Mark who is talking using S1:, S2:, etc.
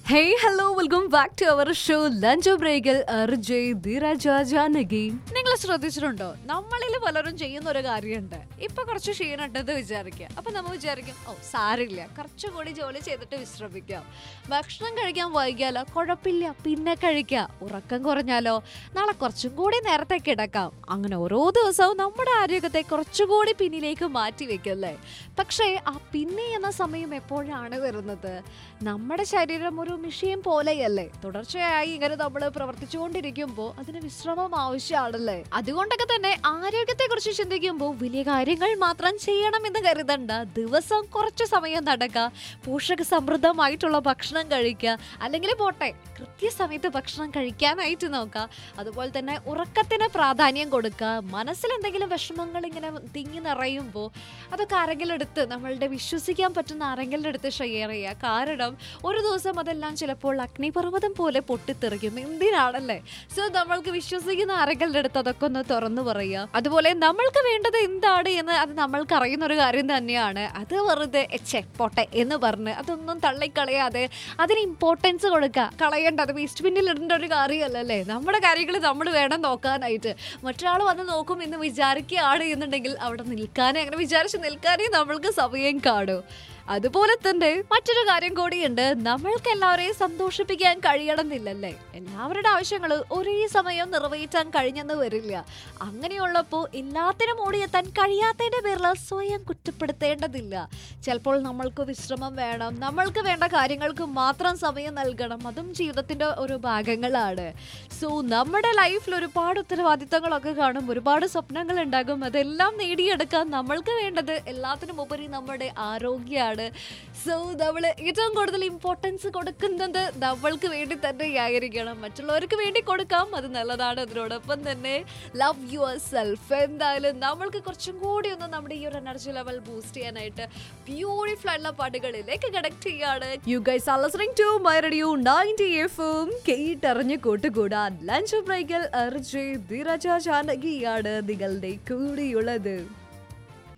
S1: hey hello welcome back to our show lunch ബ്രേക്കിൽ RJ ധീരജ Janaki
S2: നിങ്ങൾ ശ്രദ്ധിച്ചിട്ടുണ്ടോ നമ്മളിൽ പലരും ചെയ്യുന്ന ഒരു കാര്യമുണ്ട് ഇപ്പൊ കുറച്ച് ക്ഷീണുണ്ടെന്ന് വിചാരിക്കുക അപ്പൊ നമ്മൾ വിചാരിക്കും ഓ സാരില്ല കുറച്ചുകൂടി ജോലി ചെയ്തിട്ട് വിശ്രമിക്കാം ഭക്ഷണം കഴിക്കാൻ വൈകിയാലോ കുഴപ്പമില്ല പിന്നെ കഴിക്കാം ഉറക്കം കുറഞ്ഞാലോ നാളെ കുറച്ചും കൂടി നേരത്തെ കിടക്കാം അങ്ങനെ ഓരോ ദിവസവും നമ്മുടെ ആരോഗ്യത്തെ കുറച്ചുകൂടി പിന്നിലേക്ക് മാറ്റി വെക്കല്ലേ പക്ഷേ ആ പിന്നെ എന്ന സമയം എപ്പോഴാണ് വരുന്നത് നമ്മുടെ ശരീരം ഒരു മിഷീൻ പോലെയല്ലേ തുടർച്ചയായി ഇങ്ങനെ നമ്മൾ പ്രവർത്തിച്ചുകൊണ്ടിരിക്കുമ്പോൾ അതിന് വിശ്രമം ആവശ്യമാണല്ലേ അതുകൊണ്ടൊക്കെ തന്നെ ആരോഗ്യത്തെ കുറിച്ച് ചിന്തിക്കുമ്പോൾ വലിയ കാര്യങ്ങൾ മാത്രം ചെയ്യണമെന്ന് കരുതണ്ട ദിവസം കുറച്ച് സമയം നടക്കുക പോഷക സമൃദ്ധമായിട്ടുള്ള ഭക്ഷണം കഴിക്കുക അല്ലെങ്കിൽ പോട്ടെ കൃത്യസമയത്ത് ഭക്ഷണം കഴിക്കാനായിട്ട് നോക്കുക അതുപോലെ തന്നെ ഉറക്കത്തിന് പ്രാധാന്യം കൊടുക്കുക മനസ്സിൽ എന്തെങ്കിലും വിഷമങ്ങൾ ഇങ്ങനെ തിങ്ങി നിറയുമ്പോൾ അതൊക്കെ ആരെങ്കിലും എടുത്ത് നമ്മളുടെ വിശ്വസിക്കാൻ പറ്റുന്ന ആരെങ്കിലും എടുത്ത് ഷെയർ ചെയ്യുക കാരണം ഒരു ദിവസം അതെല്ലാം ചിലപ്പോൾ അഗ്നിപർവ്വതം പോലെ പൊട്ടിത്തെറിക്കും എന്തിനാണല്ലേ സോ നമ്മൾക്ക് വിശ്വസിക്കുന്ന ആരെങ്കിലും അടുത്ത് അതൊക്കെ ഒന്ന് തുറന്നു പറയുക അതുപോലെ നമ്മൾക്ക് വേണ്ടത് എന്താണ് എന്ന് അത് നമ്മൾക്ക് അറിയുന്ന ഒരു കാര്യം തന്നെയാണ് അത് വെറുതെ എച്ചെ പോട്ടെ എന്ന് പറഞ്ഞ് അതൊന്നും തള്ളിക്കളയാതെ അതിന് ഇമ്പോർട്ടൻസ് കൊടുക്കുക കളയേണ്ട അത് വേസ്റ്റ് ബിന്നിൽ ഇടേണ്ട ഒരു കാര്യമല്ലല്ലേ നമ്മുടെ കാര്യങ്ങൾ നമ്മൾ വേണം നോക്കാനായിട്ട് മറ്റൊരാൾ വന്ന് നോക്കും എന്ന് വിചാരിക്കുകയാണ് എന്നുണ്ടെങ്കിൽ അവിടെ നിൽക്കാനേ അങ്ങനെ വിചാരിച്ച് നിൽക്കാനേ നമ്മൾക്ക് സമയം കാണൂ അതുപോലെ തന്നെ മറ്റൊരു കാര്യം കൂടിയുണ്ട് നമ്മൾക്ക് എല്ലാവരെയും സന്തോഷിപ്പിക്കാൻ കഴിയണമെന്നില്ലല്ലേ എല്ലാവരുടെ ആവശ്യങ്ങൾ ഒരേ സമയം നിറവേറ്റാൻ കഴിഞ്ഞെന്ന് വരില്ല അങ്ങനെയുള്ളപ്പോൾ എല്ലാത്തിനും ഓടിയെത്താൻ കഴിയാത്തതിന്റെ പേരിൽ സ്വയം കുറ്റപ്പെടുത്തേണ്ടതില്ല ചിലപ്പോൾ നമ്മൾക്ക് വിശ്രമം വേണം നമ്മൾക്ക് വേണ്ട കാര്യങ്ങൾക്ക് മാത്രം സമയം നൽകണം അതും ജീവിതത്തിന്റെ ഒരു ഭാഗങ്ങളാണ് സോ നമ്മുടെ ലൈഫിൽ ഒരുപാട് ഉത്തരവാദിത്തങ്ങളൊക്കെ കാണും ഒരുപാട് സ്വപ്നങ്ങൾ ഉണ്ടാകും അതെല്ലാം നേടിയെടുക്കാൻ നമ്മൾക്ക് വേണ്ടത് എല്ലാത്തിനും ഉപരി നമ്മുടെ ആരോഗ്യമാണ് സോ നമ്മൾ ഏറ്റവും കൂടുതൽ ഇമ്പോർട്ടൻസ് കൊടുക്കുന്നത് നമ്മൾക്ക് വേണ്ടി തന്നെ ആയിരിക്കണം മറ്റുള്ളവർക്ക് വേണ്ടി കൊടുക്കാം അത് നല്ലതാണ് അതിനോടൊപ്പം തന്നെ ലവ് യുവർ സെൽഫ് എന്തായാലും നമ്മൾക്ക് കുറച്ചും കൂടി ഒന്ന് നമ്മുടെ ഈ ഒരു എനർജി ലെവൽ ബൂസ്റ്റ് ചെയ്യാനായിട്ട് ബ്യൂട്ടിഫുൾ ആയിട്ടുള്ള പാട്ടുകളിലേക്ക് കണക്ട് ചെയ്യാണ്
S1: you guys are listening to my radio 90 എഫും കേട്ടറിഞ്ഞ് കൂട്ടുകൂടാൻ ലഞ്ച് ബ്രേക്കിൽ അർജയ് ധീരജ ജാനകിയാണ് നിങ്ങളുടെ കൂടിയുള്ളത്